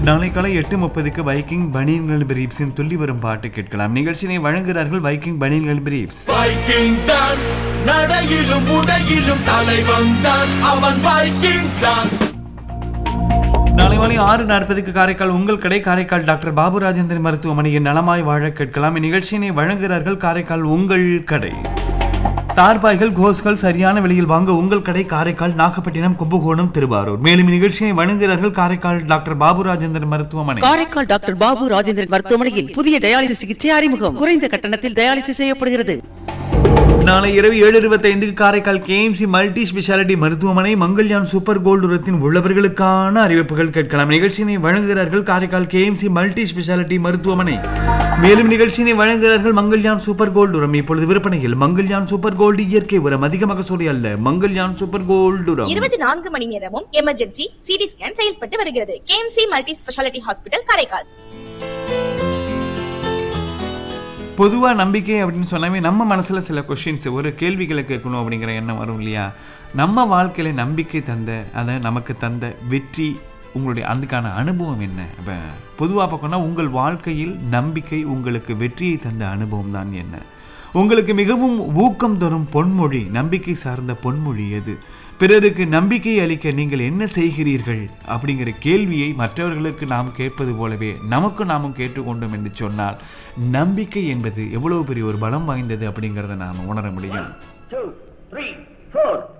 நாளை காலை எட்டு முப்பதுக்கு வைக்கிங் பனியன்கள் பிரீப்ஸின் துள்ளி வரும் பாட்டு கேட்கலாம் நிகழ்ச்சியினை வழங்குகிறார்கள் வைக்கிங் பனியன்கள் பிரீப்ஸ் வைக்கிங் தான் நடையிலும் உடையிலும் தலைவன் தான் அவன் வைக்கிங் தான் நாளை மாலை ஆறு நாற்பதுக்கு காரைக்கால் உங்கள் கடை காரைக்கால் டாக்டர் பாபு ராஜேந்திரன் மருத்துவமனையின் நலமாய் வாழ கேட்கலாம் இந்நிகழ்ச்சியினை வழங்குகிறார்கள் காரைக்கால் உங்கள் கடை தார்பாய்கள் கோஸ்கள் சரியான விலையில் வாங்க உங்கள் கடை காரைக்கால் நாகப்பட்டினம் கும்பகோணம் திருவாரூர் மேலும் இந்நிகழ்ச்சியை வழங்குகிறார்கள் காரைக்கால் டாக்டர் பாபு ராஜேந்திரன் மருத்துவமனை காரைக்கால் டாக்டர் பாபு ராஜேந்திரன் மருத்துவமனையில் புதிய டயாலிசிஸ் சிகிச்சை அறிமுகம் குறைந்த கட்டணத்தில் டயாலிசிஸ் செய்யப்படுகிறது நாளை இரவு ஏழு இருபத்தைந்துக்கு காரைக்கால் கேஎம்சி மல்டி ஸ்பெஷாலிட்டி மருத்துவமனை மங்கள்யான் சூப்பர் கோல்டு உரத்தின் உள்ளவர்களுக்கான அறிவிப்புகள் கேட்கலாம் நிகழ்ச்சியினை வழங்குகிறார்கள் காரைக்கால் கேஎம்சி மல்டி ஸ்பெஷாலிட்டி மருத்துவமனை மேலும் நிகழ்ச்சியினை வழங்குகிறார்கள் மங்கள்யான் சூப்பர் கோல்டு உரம் இப்பொழுது விற்பனையில் மங்கள்யான் சூப்பர் கோல்டு இயற்கை உரம் அதிக மகசூலி அல்ல மங்கள்யான் சூப்பர் கோல்டு உரம் இருபத்தி நான்கு மணி நேரமும் எமர்ஜென்சி சிடி ஸ்கேன் செயல்பட்டு வருகிறது KMC multi speciality hospital Karaikal பொதுவாக நம்பிக்கை அப்படின்னு சொன்னாவே நம்ம மனசில் சில கொஷின்ஸ் ஒரு கேள்விகளை கேட்கணும் அப்படிங்கிற எண்ணம் வரும் இல்லையா நம்ம வாழ்க்கையில் நம்பிக்கை தந்த அதை நமக்கு தந்த வெற்றி உங்களுடைய அதுக்கான அனுபவம் என்ன இப்போ பொதுவாக பார்க்கணும்னா உங்கள் வாழ்க்கையில் நம்பிக்கை உங்களுக்கு வெற்றியை தந்த அனுபவம் தான் என்ன உங்களுக்கு மிகவும் ஊக்கம் தரும் பொன்மொழி நம்பிக்கை சார்ந்த பொன்மொழி எது பிறருக்கு நம்பிக்கை அளிக்க நீங்கள் என்ன செய்கிறீர்கள் அப்படிங்கிற கேள்வியை மற்றவர்களுக்கு நாம் கேட்பது போலவே நமக்கு நாமும் கேட்டுக்கொண்டோம் என்று சொன்னால் நம்பிக்கை என்பது எவ்வளவு பெரிய ஒரு பலம் வாய்ந்தது அப்படிங்கிறத நாம் உணர முடியும் two, three, four.